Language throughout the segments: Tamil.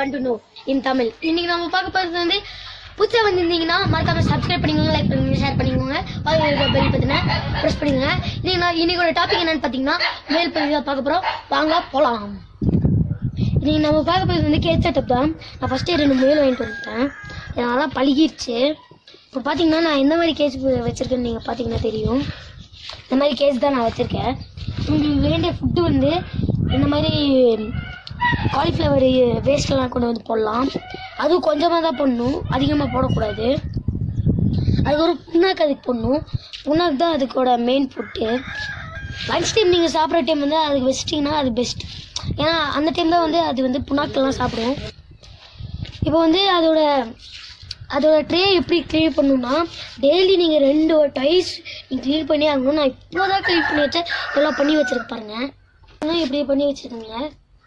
want to know in Tamil இன்னைக்கு நம்ம பார்க்க போகிறது வந்து புதுசாக வந்திருந்தீங்கன்னா மறக்காம சப்ஸ்கிரைப் பண்ணிக்கோங்க லைக் பண்ணுங்க ஷேர் பண்ணிக்கோங்க பக்கத்துல இருக்க பெல் பத்தின ப்ரெஸ் பண்ணிக்கோங்க இன்னைக்கு நான் இன்னைக்கோட டாபிக் என்னன்னு பார்த்தீங்கன்னா மேல் பகுதி தான் பார்க்க போகிறோம் வாங்க போகலாம் இன்னைக்கு நம்ம பார்க்க போகிறது வந்து கேட் செட்டப் தான் நான் ஃபஸ்ட்டே ரெண்டு முயல் வாங்கிட்டு வந்துட்டேன் அதெல்லாம் பழகிருச்சு இப்போ பார்த்தீங்கன்னா நான் எந்த மாதிரி கேஸ் வச்சுருக்கேன்னு நீங்கள் பார்த்தீங்கன்னா தெரியும் இந்த மாதிரி கேஸ் தான் நான் வச்சுருக்கேன் உங்களுக்கு வேண்டிய ஃபுட்டு வந்து இந்த மாதிரி காலிஃப்ளவர் வேஸ்ட்லாம் கொண்டு வந்து போடலாம் அதுவும் கொஞ்சமாக தான் போடணும் அதிகமாக போடக்கூடாது அதுக்கு ஒரு புண்ணாக்கு அதுக்கு போடணும் புண்ணாக்கு தான் அதுக்கோட மெயின் ஃபுட்டு லன்ச் டைம் நீங்கள் சாப்பிட்ற டைம் வந்து அதுக்கு வச்சிட்டிங்கன்னா அது பெஸ்ட் ஏன்னா அந்த டைம் தான் வந்து அது வந்து புண்ணாக்கெல்லாம் சாப்பிடும் இப்போ வந்து அதோட அதோட ட்ரே எப்படி க்ளீன் பண்ணணும்னா டெய்லி நீங்கள் ரெண்டு டைஸ் நீங்கள் க்ளீன் பண்ணி ஆகணும் நான் இப்போ தான் க்ளீன் பண்ணி வச்சேன் எல்லாம் பண்ணி வச்சிருக்கு பாருங்க ஆனால் இப்படி பண்ணி வச்சுருக்கேங்க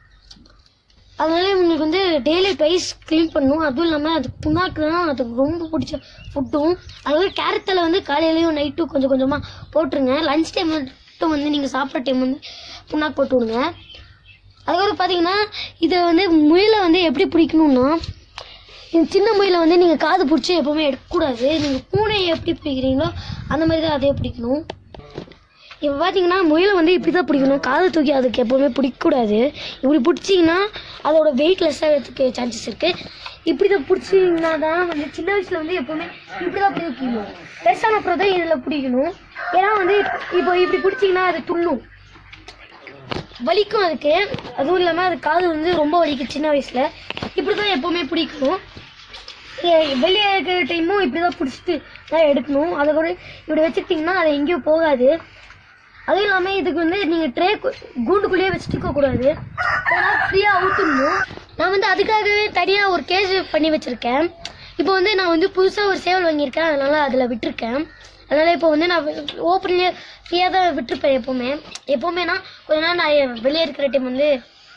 அதனால உங்களுக்கு வந்து டெய்லி டைஸ் க்ளீன் பண்ணணும் அதுவும் இல்லாமல் அது புண்ணாக்கு தான் அதுக்கு ரொம்ப பிடிச்ச ஃபுட்டும் அதுவே கேரத்தில் வந்து காலையிலையும் நைட்டும் கொஞ்சம் கொஞ்சமாக போட்டுருங்க லன்ச் டைம் மட்டும் வந்து நீங்கள் சாப்பிட்ற டைம் வந்து புண்ணாக்கு போட்டு விடுங்க அதுக்கப்புறம் பார்த்தீங்கன்னா இதை வந்து முயலை வந்து எப்படி பிடிக்கணும்னா இந்த சின்ன முயலை வந்து நீங்கள் காது பிடிச்சி எப்போவுமே எடுக்கக்கூடாது நீங்கள் பூனையை எப்படி பிடிக்கிறீங்களோ அந்த மாதிரி தான் அதே பிடிக்கணும் இப்போ பார்த்தீங்கன்னா முயலை வந்து இப்படி தான் பிடிக்கணும் காது தூக்கி அதுக்கு எப்போவுமே பிடிக்கக்கூடாது இப்படி பிடிச்சிங்கன்னா அதோட வெயிட்லெஸ்ஸாக இருக்கிறதுக்கு சான்சஸ் இருக்குது இப்படி தான் பிடிச்சிங்கன்னா தான் வந்து சின்ன வயசில் வந்து எப்போவுமே இப்படி தான் பிடிக்கணும் பெருசான அப்புறம் தான் இதில் பிடிக்கணும் ஏன்னா வந்து இப்போ இப்படி பிடிச்சிங்கன்னா அது துள்ளும் வலிக்கும் அதுக்கு அதுவும் இல்லாமல் அது காது வந்து ரொம்ப வலிக்கும் சின்ன வயசில் இப்படி தான் எப்போவுமே பிடிக்கணும் ஏ- வெளியே இருக்கிற டைமும் இப்படி தான் பிடிச்சிட்டு தான் எடுக்கணும் அதை கூட இப்படி வச்சுக்கிட்டிங்கன்னா அது எங்கேயும் போகாது அதுவும் இல்லாமல் இதுக்கு வந்து நீங்கள் ட்ரே கூண்டுக்குள்ளேயே வச்சுட்டு கூடாது ஃப்ரீயாக அவுத்துடணும் நான் வந்து அதுக்காகவே தனியாக ஒரு கேஜ் பண்ணி வச்சுருக்கேன் இப்போ வந்து நான் வந்து புதுசாக ஒரு சேவல் வாங்கியிருக்கேன் அதனால் அதில் விட்டுருக்கேன் அதனால் இப்போ வந்து நான் ஓப்பன்லேயே ஃப்ரீயாக தான் விட்டுருப்பேன் எப்போவுமே எப்போவுமேனா கொஞ்ச நேரம் நான் வெளியே இருக்கிற டைம் வந்து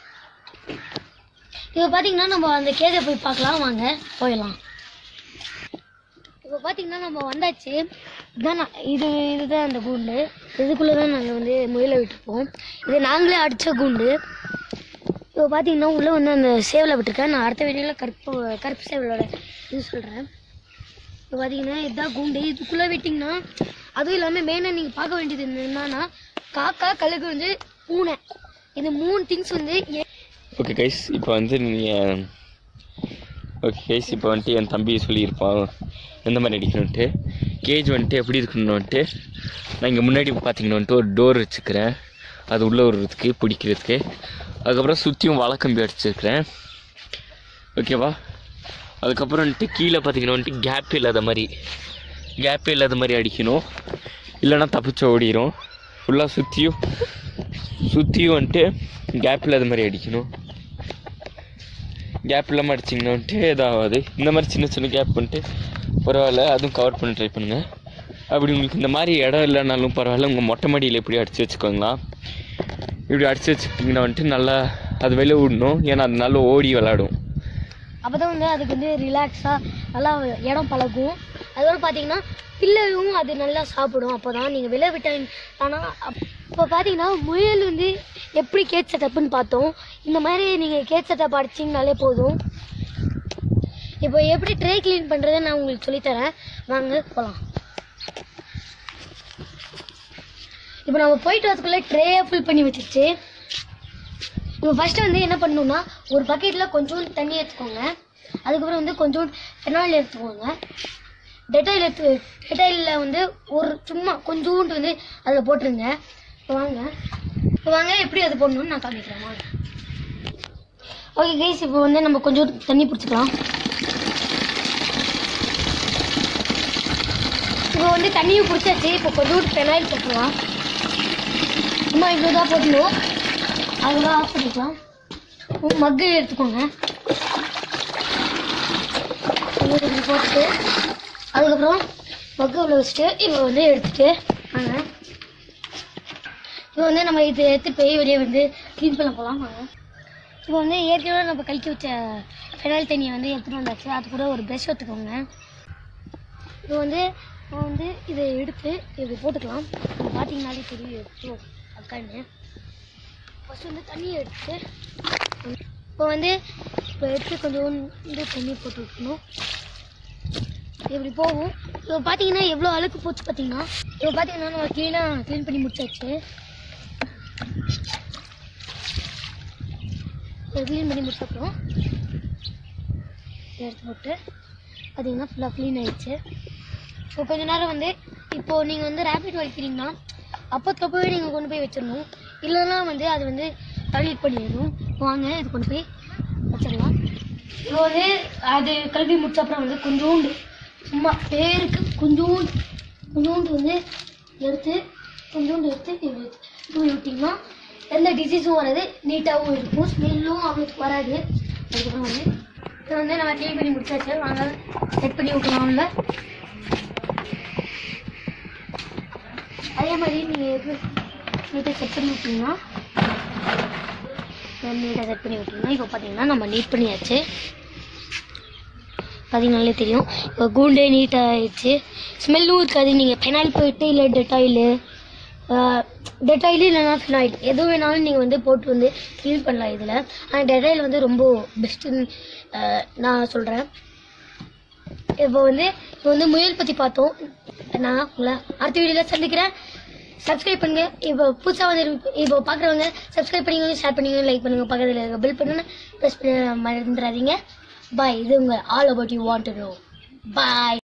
இப்போ பார்த்தீங்கன்னா நம்ம அந்த கேஜை போய் பார்க்கலாம் வாங்க போயிடலாம் இப்போ பார்த்தீங்கன்னா நம்ம வந்தாச்சு இதுதான் நான் இது இதுதான் அந்த கூண்டு இதுக்குள்ளே தான் நாங்கள் வந்து முயலை விட்டுருப்போம் இது நாங்களே அடித்த கூண்டு இப்போ பார்த்தீங்கன்னா உள்ளே வந்து அந்த சேவலை விட்டுருக்கேன் நான் அடுத்த வீடியோவில் கருப்பு கருப்பு சேவலோட இது சொல்கிறேன் இப்போ பார்த்தீங்கன்னா இதுதான் கூண்டு இதுக்குள்ளே விட்டிங்கன்னா அதுவும் இல்லாமல் மெயினாக நீங்கள் பார்க்க வேண்டியது என்னன்னா காக்கா கழுகு வந்து பூனை இந்த மூணு திங்ஸ் வந்து எ- ஓகே கைஸ் இப்போ வந்து நீங்கள் ஓகே கைஸ் இப்போ வந்துட்டு என் தம்பி சொல்லியிருப்பான் எந்த மாதிரி அடிக்கணுன்ட்டு கேஜ் வந்துட்டு எப்படி இருக்கணும்னுட்டு நான் இங்கே முன்னாடி பார்த்தீங்கன்னா வந்துட்டு ஒரு டோர் வச்சுக்கிறேன் அது உள்ளே விடுறதுக்கு பிடிக்கிறதுக்கு அதுக்கப்புறம் சுற்றியும் வழக்கம்பி அடிச்சிருக்கிறேன் ஓகேவா அதுக்கப்புறம் வந்துட்டு கீழே பார்த்தீங்கன்னா வந்துட்டு கேப் இல்லாத மாதிரி கேப் இல்லாத மாதிரி அடிக்கணும் இல்லைன்னா தப்பிச்சு ஓடிடும் ஃபுல்லாக சுற்றியும் சுற்றியும் வந்துட்டு கேப் இல்லாத மாதிரி அடிக்கணும் கேப் இல்லாமல் அடிச்சிங்கன்னா வந்துட்டு இதாகாது இந்த மாதிரி சின்ன சின்ன கேப் பண்ணிட்டு பரவாயில்ல அதுவும் கவர் பண்ண ட்ரை பண்ணுங்கள் அப்படி உங்களுக்கு இந்த மாதிரி இடம் இல்லைனாலும் பரவாயில்ல உங்கள் மொட்டை மாடியில் இப்படி அடித்து வச்சுக்கோங்களா இப்படி அடித்து வச்சுக்கிட்டிங்கன்னா வந்துட்டு நல்லா அது வெளியே விடணும் ஏன்னா அது நல்லா ஓடி விளாடும் அப்போ தான் வந்து அதுக்கு வந்து ரிலாக்ஸாக நல்லா இடம் பழகும் அதோட பார்த்தீங்கன்னா பிள்ளையும் அது நல்லா சாப்பிடும் அப்போ தான் நீங்கள் விலை விட்டாங்க ஆனால் இப்போ பார்த்தீங்கன்னா முயல் வந்து எப்படி கேட் செட்டப்னு பார்த்தோம் இந்த மாதிரி நீங்கள் கேட் செட்டப் அடிச்சிங்கனாலே போதும் இப்போ எப்படி ட்ரே க்ளீன் பண்ணுறதை நான் உங்களுக்கு சொல்லித்தரேன் வாங்க போகலாம் இப்போ நம்ம போயிட்டு வரதுக்குள்ளே ட்ரேயை ஃபுல் பண்ணி வச்சிருச்சு இப்போ ஃபஸ்ட்டு வந்து என்ன பண்ணணும்னா ஒரு பக்கெட்டில் கொஞ்சோண்டு தண்ணி எடுத்துக்கோங்க அதுக்கப்புறம் வந்து கொஞ்சோண்டு ஃபெனாயில் எடுத்துக்கோங்க டெட்டாயில் எடுத்து டெட்டாயிலில் வந்து ஒரு சும்மா கொஞ்சோண்டு வந்து அதில் போட்டுருங்க இப்போ வாங்க இப்போ வாங்க எப்படி அது போடணும்னு நான் காமிக்கிறேன் வாங்க ஓகே கைஸ் இப்போ வந்து நம்ம கொஞ்சம் தண்ணி பிடிச்சிக்கலாம் இப்போ வந்து தண்ணியும் பிடிச்சாச்சு இப்போ கொஞ்சோண்டு ஃபெனாயில் போட்டுக்கலாம் சும்மா இவ்வளோ தான் போடணும் அதெல்லாம் ஆஃப் பண்ணிக்கலாம் மக்கு எடுத்துக்கோங்க இது இப்படி போட்டுட்டு அதுக்கப்புறம் மக்கு உள்ள வச்சுட்டு இப்போ வந்து எடுத்துட்டு வாங்க இப்போ வந்து நம்ம இது எடுத்து போய் வெளியே வந்து க்ளீன் பண்ண போகலாம் வாங்க இப்போ வந்து ஏற்கனவே நம்ம கழிக்க வச்ச ஃபெனால் தண்ணியை வந்து எடுத்துகிட்டு வந்தாச்சு அது கூட ஒரு ப்ரெஷ் எடுத்துக்கோங்க இப்போ வந்து நம்ம வந்து இதை எடுத்து இப்படி போட்டுக்கலாம் இது பார்த்தீங்கனாலே தெரியும் எடுத்து அக்கான்னு ஃபர்ஸ்ட் வந்து தண்ணியை எடுத்து இப்போ வந்து இப்போ எடுத்து கொஞ்சோண்டு தண்ணி போட்டு விட்டுணும் இப்படி போகும் இப்போ பார்த்தீங்கன்னா எவ்வளோ அழுக்கு போச்சு பார்த்தீங்கன்னா இப்போ பார்த்தீங்கன்னா நம்ம க்ளீனாக க்ளீன் பண்ணி முடிச்சாச்சு க்ளீன் பண்ணி முடிச்சப்பறம் எடுத்து போட்டு பார்த்தீங்கன்னா ஃபுல்லாக க்ளீன் ஆயிடுச்சு இப்போ கொஞ்ச நேரம் வந்து இப்போது நீங்கள் வந்து ரேபிட் வலிக்கிறீங்கன்னா அப்போத்தப்பவே நீங்கள் கொண்டு போய் வச்சிடணும் இல்லைன்னா வந்து அது வந்து டாய்லெட் பண்ணிடணும் வாங்க இது கொண்டு போய் வச்சிடலாம் இப்போ வந்து அது கல்வி முடிச்ச அப்புறம் வந்து கொஞ்சோண்டு சும்மா பேருக்கு கொஞ்சோண்டு கொஞ்சோண்டு வந்து எடுத்து கொஞ்சோண்டு எடுத்து இப்படி தூவி விட்டிங்கன்னா எந்த டிசீஸும் வராது நீட்டாகவும் இருக்கும் ஸ்மெல்லும் அவ்வளோக்கு வராது அதுக்கப்புறம் வந்து இதை வந்து நம்ம க்ளீன் பண்ணி முடிச்சாச்சு வாங்க செட் பண்ணி விட்டுலாம்ல அதே மாதிரி நீங்கள் எப்படி நீட்டாக செட் பண்ணி விட்டீங்கன்னா நீட்டாக செட் பண்ணி விட்டீங்கன்னா இப்போ பார்த்தீங்கன்னா நம்ம நீட் பண்ணியாச்சு பார்த்தீங்கனாலே தெரியும் இப்போ கூண்டே நீட்டாக ஆயிடுச்சு ஸ்மெல்லும் இருக்காது நீங்கள் பெனாயில் போயிட்டு இல்லை டெட்டாயிலு டெட்டாயில் இல்லைனா ஃபினாயில் எது வேணாலும் நீங்கள் வந்து போட்டு வந்து க்ளீன் பண்ணலாம் இதில் ஆனால் டெட்டாயில் வந்து ரொம்ப பெஸ்ட்டுன்னு நான் சொல்கிறேன் இப்போ வந்து இப்போ வந்து முயல் பற்றி பார்த்தோம் நான் உங்களை அடுத்த வீடியோவில் சந்திக்கிறேன் சப்ஸ்கிரைப் பண்ணுங்க இப்போ புதுசாக வந்து இப்போ பார்க்குறவங்க சப்ஸ்கிரைப் பண்ணிக்கோங்க ஷேர் பண்ணிக்கோங்க லைக் பண்ணுங்க பக்கத்தில் இருக்க பில் பண்ணுங்க ப்ரெஸ் பண்ண மறந்துடாதீங்க பாய் இது உங்கள் all about you want to know bye